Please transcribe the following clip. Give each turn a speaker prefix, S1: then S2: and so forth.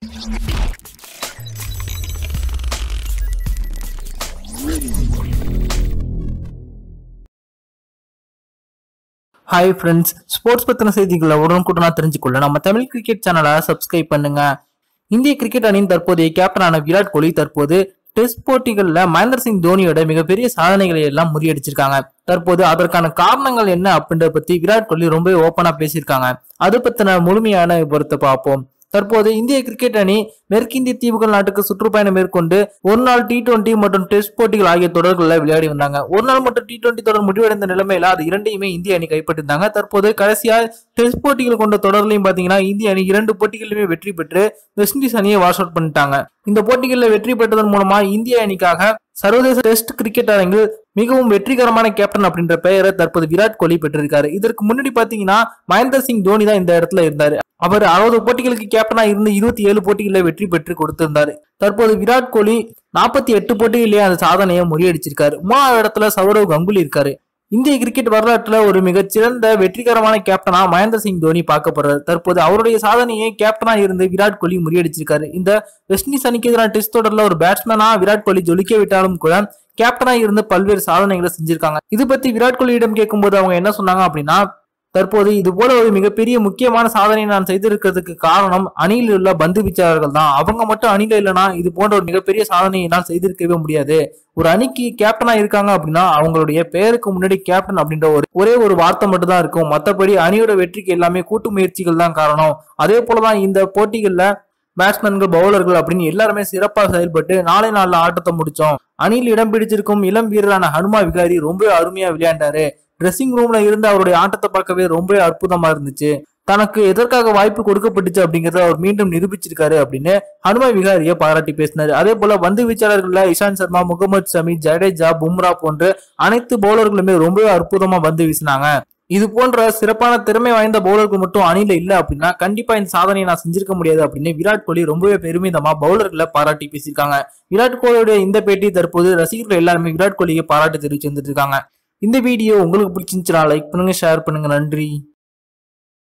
S1: hi friends sports பத்தின செய்திகளை உடனுக்குடனா தெரிஞ்சுக்கொள்ள நம்ம தமிழ் கிரிக்கெட் சேனலை சப்ஸ்கிரைப் பண்ணுங்க இந்திய கிரிக்கெட் அணியின் தற்போதைய கேப்டனான விராட் கோலி தற்போது டெஸ்ட் போட்டிகள்ல மகேந்திர சிங் தோனியோட மிகப்பெரிய சாதனைகளை எல்லாம் முறியடிச்சிருக்காங்க தற்போது அதற்கான காரணங்கள் என்ன அப்படின்றத பத்தி விராட் கோலி ரொம்ப ஓப்பனா பேசியிருக்காங்க அது பத்தின முழுமையான விவரத்தை பார்ப்போம் தற்போது இந்திய கிரிக்கெட் அணி மேற்கிந்திய தீவுகள் நாட்டுக்கு சுற்றுப்பயணம் மேற்கொண்டு ஒரு நாள் டி டுவெண்டி மற்றும் டெஸ்ட் போட்டிகள் ஆகிய தொடர்களில் விளையாடி வந்தாங்க ஒரு நாள் மற்றும் டி டுவெண்டி தொடர் முடிவடைந்த நிலைமையில அது இரண்டையுமே இந்திய அணி கைப்பற்றிருந்தாங்க தற்போது கடைசியா டெஸ்ட் போட்டிகள் கொண்ட தொடர்லையும் பாத்தீங்கன்னா இந்திய அணி இரண்டு போட்டிகளிலுமே வெற்றி பெற்று வெஸ்ட் இண்டீஸ் அணியை வாஷ் அவுட் பண்ணிட்டாங்க இந்த போட்டிகளில் வெற்றி பெற்றதன் மூலமா இந்திய அணிக்காக சர்வதேச டெஸ்ட் கிரிக்கெட் அரங்கில் மிகவும் வெற்றிகரமான கேப்டன் அப்படின்ற பெயரை தற்போது விராட் கோலி பெற்றிருக்காரு இதற்கு முன்னாடி பாத்தீங்கன்னா மகேந்திர சிங் தோனி தான் இந்த இடத்துல இருந்தாரு அவர் அறுபது போட்டிகளுக்கு கேப்டனா இருந்து இருபத்தி ஏழு போட்டிகளில் வெற்றி பெற்று கொடுத்திருந்தாரு தற்போது விராட் கோலி நாற்பத்தி எட்டு போட்டிகளிலேயே அந்த சாதனையை முறியடிச்சிருக்காரு மூணாவது இடத்துல சௌரவ் கங்குலி இருக்காரு இந்திய கிரிக்கெட் வரலாற்றுல ஒரு மிகச்சிறந்த வெற்றிகரமான கேப்டனா மகேந்திர சிங் தோனி பார்க்கப்படுறாரு தற்போது அவருடைய சாதனையை கேப்டனா இருந்து விராட் கோலி முறியடிச்சிருக்காரு இந்த வெஸ்ட் இண்டீஸ் அணிக்கு எதிரான டெஸ்ட் தொடர்ல ஒரு பேட்ஸ்மேனா விராட் கோலி ஜொலிக்க விட்டாலும் கூட கேப்டனா இருந்து பல்வேறு சாதனைகளை செஞ்சிருக்காங்க இது பத்தி விராட் கோலியிடம் கேட்கும்போது அவங்க என்ன சொன்னாங்க அப்படின்னா தற்போது இது போல ஒரு மிகப்பெரிய முக்கியமான சாதனையை நான் செய்திருக்கிறதுக்கு காரணம் அணியில் உள்ள பந்து வீச்சாளர்கள் தான் அவங்க மட்டும் அணியில இல்லைனா இது போன்ற ஒரு மிகப்பெரிய சாதனையை என்னால் செய்திருக்கவே முடியாது ஒரு அணிக்கு கேப்டனா இருக்காங்க அப்படின்னா அவங்களுடைய பெயருக்கு முன்னாடி கேப்டன் அப்படின்ற ஒரு ஒரே ஒரு வார்த்தை மட்டும் தான் இருக்கும் மற்றபடி அணியோட வெற்றிக்கு எல்லாமே கூட்டு முயற்சிகள் தான் காரணம் அதே போலதான் இந்த போட்டிகள்ல பேட்ஸ்மேன்கள் பவுலர்கள் அப்படின்னு எல்லாருமே சிறப்பாக செயல்பட்டு நாளை நாள்ல ஆட்டத்தை முடிச்சோம் அணியில் இடம் பிடிச்சிருக்கும் இளம் வீரரான ஹனுமா விகாரி ரொம்ப அருமையா விளையாண்டாரு ட்ரெஸ்ஸிங் ரூம்ல இருந்து அவருடைய ஆட்டத்தை பார்க்கவே ரொம்ப அற்புதமா இருந்துச்சு தனக்கு எதற்காக வாய்ப்பு கொடுக்கப்பட்டுச்சு அப்படிங்கறத அவர் மீண்டும் நிரூபிச்சிருக்காரு அப்படின்னு ஹனுமா விகாரிய பாராட்டி பேசினாரு அதே போல பந்து வீச்சாளர்கள்ல இஷாந்த் சர்மா முகமது ஷமி ஜடேஜா பும்ரா போன்ற அனைத்து பவுலர்களுமே ரொம்பவே அற்புதமா பந்து வீசினாங்க இது போன்ற சிறப்பான திறமை வாய்ந்த பவுலர்கள் மட்டும் அணியில இல்ல அப்படின்னா கண்டிப்பா இந்த சாதனையை நான் செஞ்சிருக்க முடியாது அப்படின்னு விராட் கோலி ரொம்பவே பெருமிதமா பவுலர்களை பாராட்டி பேசியிருக்காங்க விராட் கோலியோட இந்த பேட்டி தற்போது ரசிகர்கள் எல்லாருமே விராட் கோலியை பாராட்டு தெரிவிச்சு வந்துட்டு இருக்காங்க இந்த வீடியோ உங்களுக்கு பிடிச்சிருந்துச்சுன்னா லைக் பண்ணுங்க ஷேர் பண்ணுங்க நன்றி